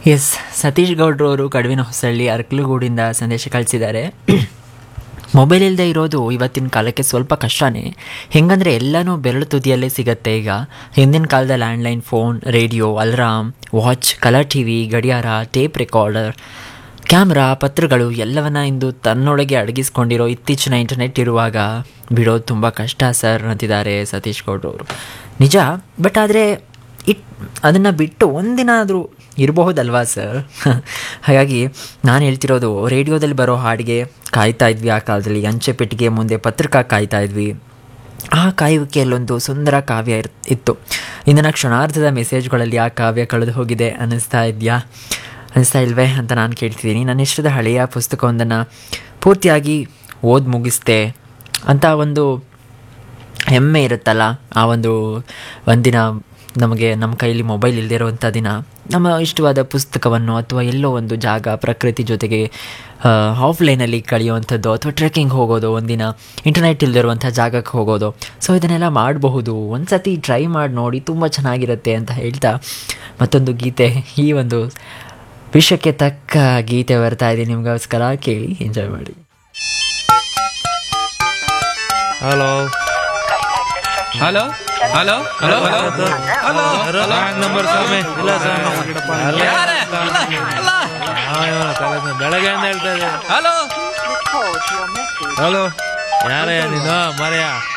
S Satish ಗೌಡ್ರು ಅವರು ಕಡುವಿನ ಹೊಸಳ್ಳಿ ಅರ್ಕಲುಗೂಡಿಂದ ಸಂದೇಶ ಕಳಿಸಿದ್ದಾರೆ ಮೊಬೈಲ್ ಇಲ್ಲದೆ ಇರೋದು ಇವತ್ತಿನ ಕಾಲಕ್ಕೆ ಸ್ವಲ್ಪ ಕಷ್ಟನೇ ಹೆಂಗಂದರೆ ಎಲ್ಲನೂ ಬೆರಳು ತುದಿಯಲ್ಲೇ ಸಿಗತ್ತೆ ಈಗ ಹಿಂದಿನ ಕಾಲದ landline phone radio alarm watch colour T V ಗಡಿಯಾರ ಟೇಪ್ ರೆಕಾರ್ಡರ್ ಕ್ಯಾಮ್ರಾ ಪತ್ರಗಳು ಎಲ್ಲವನ್ನ ಇಂದು ತನ್ನೊಳಗೆ ಅಡಗಿಸ್ಕೊಂಡಿರೋ ಇತ್ತೀಚಿನ ಇಂಟರ್ನೆಟ್ ಇರುವಾಗ ಬಿಡೋದು ತುಂಬ ಕಷ್ಟ ಸರ್ ಅಂತಿದ್ದಾರೆ ಸತೀಶ್ ಗೌಡ್ರು ಅವರು ನಿಜ ಬಟ್ ಆದರೆ ಇಟ್ ಅದನ್ನು ಬಿಟ್ಟು ಒಂದಿನ ಆದರೂ ಇರಬಹುದಲ್ವಾ ಸರ್ ಹಾಗಾಗಿ ನಾನು ಹೇಳ್ತಿರೋದು ರೇಡಿಯೋದಲ್ಲಿ ಬರೋ ಹಾಡಿಗೆ ಕಾಯ್ತಾ ಇದ್ವಿ ಆ ಕಾಲದಲ್ಲಿ ಅಂಚೆ ಪೆಟ್ಟಿಗೆ ಮುಂದೆ ಪತ್ರಿಕಾ ಕಾಯ್ತಾ ಇದ್ವಿ ಆ ಕಾಯುವಿಕೆಯಲ್ಲೊಂದು ಸುಂದರ ಕಾವ್ಯ ಇರ್ ಇತ್ತು ಇಂದಿನ ಕ್ಷಣಾರ್ಧದ ಮೆಸೇಜ್ಗಳಲ್ಲಿ ಆ ಕಾವ್ಯ ಕಳೆದು ಹೋಗಿದೆ ಅನ್ನಿಸ್ತಾ ಇದೆಯಾ ಅನ್ನಿಸ್ತಾ ಇಲ್ವೇ ಅಂತ ನಾನು ಕೇಳ್ತಿದ್ದೀನಿ ನನ್ನ ಇಷ್ಟದ ಹಳೆಯ ಪುಸ್ತಕವೊಂದನ್ನು ಪೂರ್ತಿಯಾಗಿ ಓದಿ ಮುಗಿಸ್ದೆ ಅಂತ ಒಂದು ಹೆಮ್ಮೆ ಇರುತ್ತಲ್ಲ ಆ ಒಂದು ಒಂದಿನ ನಮಗೆ ನಮ್ಮ ಕೈಯಲ್ಲಿ ಮೊಬೈಲ್ ಇಲ್ಲದೆ ಇರುವಂಥ ದಿನ ನಮ್ಮ ಇಷ್ಟವಾದ ಪುಸ್ತಕವನ್ನು ಅಥವಾ ಎಲ್ಲೋ ಒಂದು ಜಾಗ ಪ್ರಕೃತಿ ಜೊತೆಗೆ ಆಫ್ಲೈನಲ್ಲಿ ಕಳೆಯುವಂಥದ್ದು ಅಥವಾ ಟ್ರೆಕ್ಕಿಂಗ್ ಹೋಗೋದು ಒಂದಿನ ಇಂಟರ್ನೆಟ್ ಇಲ್ಲದಿರುವಂಥ ಜಾಗಕ್ಕೆ ಹೋಗೋದು ಸೊ ಇದನ್ನೆಲ್ಲ ಮಾಡಬಹುದು ಒಂದು ಸತಿ ಟ್ರೈ ಮಾಡಿ ನೋಡಿ ತುಂಬ ಚೆನ್ನಾಗಿರುತ್ತೆ ಅಂತ ಹೇಳ್ತಾ ಮತ್ತೊಂದು ಗೀತೆ ಈ ಒಂದು ವಿಷಯಕ್ಕೆ ತಕ್ಕ ಗೀತೆ ಬರ್ತಾ ಇದೆ ನಿಮಗೋಸ್ಕರ ಕೇಳಿ ಎಂಜಾಯ್ ಮಾಡಿ hello hello hello hello hello hello number ಸ್ವಾಮಿ ಇಲ್ಲ ಸ್ವಾಮಿ ಅಲ್ಲ, ಯಾರೇ? ಸ್ವಾಮಿ. ಅಲ್ಲ ಆ, ಇವ್ನು ತಲೆ ಸ್ವಾಮಿ. ಬೆಳಗ್ಗೆಯಿಂದ ಹೇಳ್ತಾ ಇದ್ದೀನಿ ಹಲೋ ಹಲೋ ಯಾರಯ್ಯ ನೀನು ಮರೆಯ